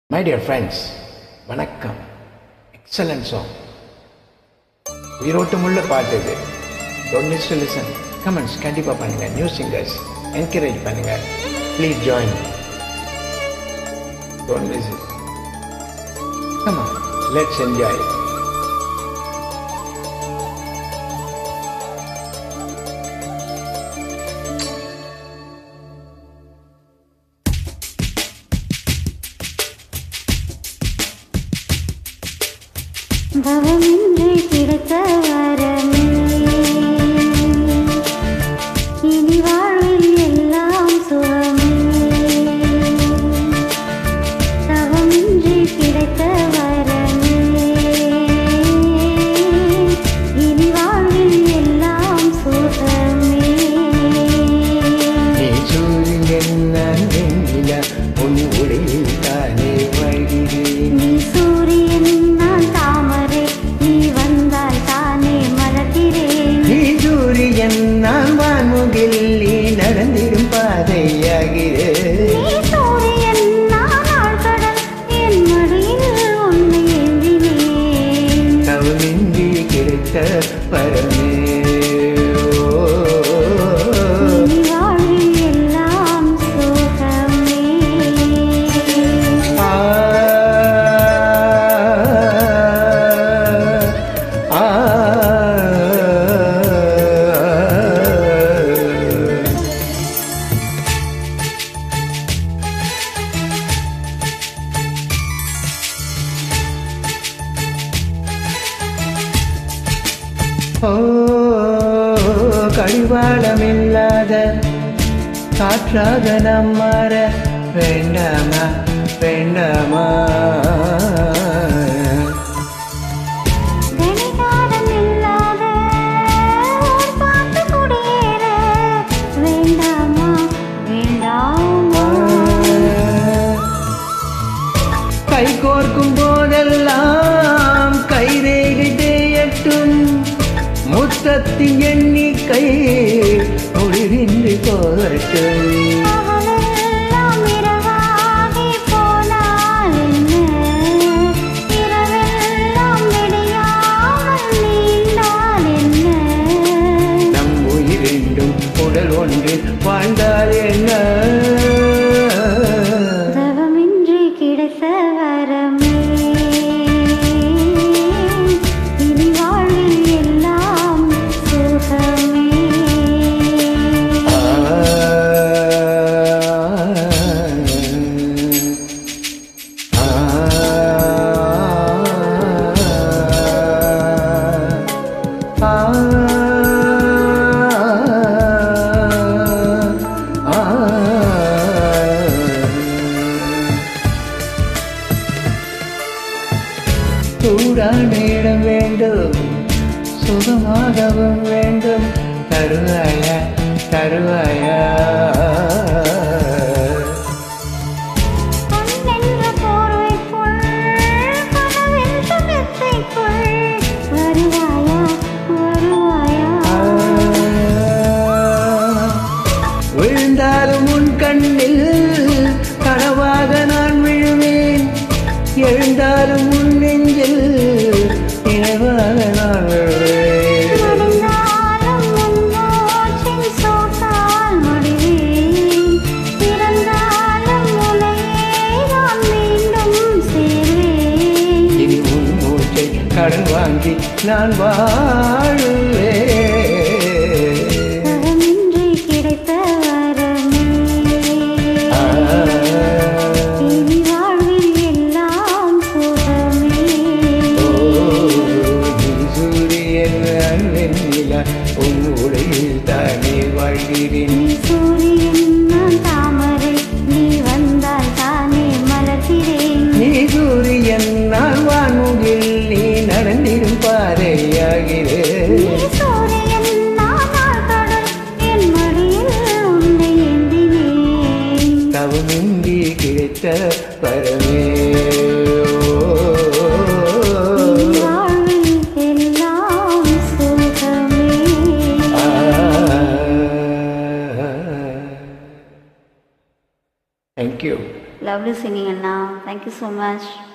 My dear friends வணக்கம் excellent song உயிரோட்டமுள்ள பாட்டு இது don't miss to listen comments கண்டிப்பாக பண்ணுங்க நியூ சிங்கர்ஸ் என்கரேஜ் பண்ணுங்க please join don't miss it come on let's enjoy பவமின்றி கிடைத்த வரமே இனி வாழ்வில் எல்லாம் சுகமே தவமின்றி கிடைத்த வரமே இனி வாழ்வில் எல்லாம் சுகமே நீ சூரியன் நான் வெண்ணில உன் ஒளியில் தானே வாழ்கிறேன் நீ சூரியன் நான் தாமரை நீ வந்தால் தானே மலர்கிறேன் நீ சூரியன் நான் வான்முகில் நீ நடந்திடும் பாதையாகிறேன் நீ சூரியன் நான் ஆழ்கடல் என் மடியில் உன்னை ஏந்தினேன் தவமின்றி கிடைத்த பரமே ஓ. இனி வாழ்வில் எல்லாம் சுகமே ஆ, ஆ, ஓ கடிவாளமில்லாத காற்றாக நாம் மாற வேண்டாமா வேண்டாமா கடிகாரம் இல்லாத ஒரு பாட்டு குடியேற வேண்டாமா வேண்டாமா கை கோர்க்கும் போதெல்லாம் கைரேகை தேயட்டும் முத்தத்தின் எண்ணிக்கை முடிவின்றி போகட்டும் பகலெல்லாம் இரவாகி போனால் என்ன? இரவெல்லாம் விடியாமல் நீண்டால் என்ன? நம் உயிரெண்டும் உடல் ஒன்றில் வாழ்ந்தால் என்ன தவமின்றி கிடைத்த வரமே இனி வாழ்வில் எல்லாம் சுகமே சூடான இடம் வேண்டும் சுகமாகவும் வேண்டும் தருவாயா தருவாயா பொன்னென்ற போர்வைக்குள் கனவென்ற மெத்தைக்குள் வருவாயா வருவாயா விழுந்தாலும் உன் கண்ணில் கனவாக நான் விழுவேன் எழுந்தாலும் உன் நெஞ்சில் நினைவாக நான் விழுவேன் நடந்தாலும் உன் மூச்சின் சோட்டால் மடிவேன் பிறந்தாலும் உன்னையே நான் மீண்டும் சேர்வேன் இனி உன் மூச்சை கடன் வாங்கி நான் வாழுவேன் தவமின்றி கிடைத்த வரமே ஆ. இனி வாழ்வில் எல்லாம் சுகமே நீ சூரியன் நான் வெண்ணிலா உன் உடையில் தானே வாழ்கிறேன் நீ சூரியன் நான் தாமரை நீ வந்தால் தானே மலர்கிறேன் நீ சூரியன் நான் வான்முகில் நீ நடந்திடும் பாதையாகிறேன் நீ சூரியன் நான் ஆழ்கடல் என் மடியில் உன்னை ஏந்தினேன் தவமின்றி கிடைத்த பரமே இனி வாழ்வில் எல்லாம் சுகமே Thank you. Lovely love you singing அண்ணா தேங்க்யூ ஸோ மச்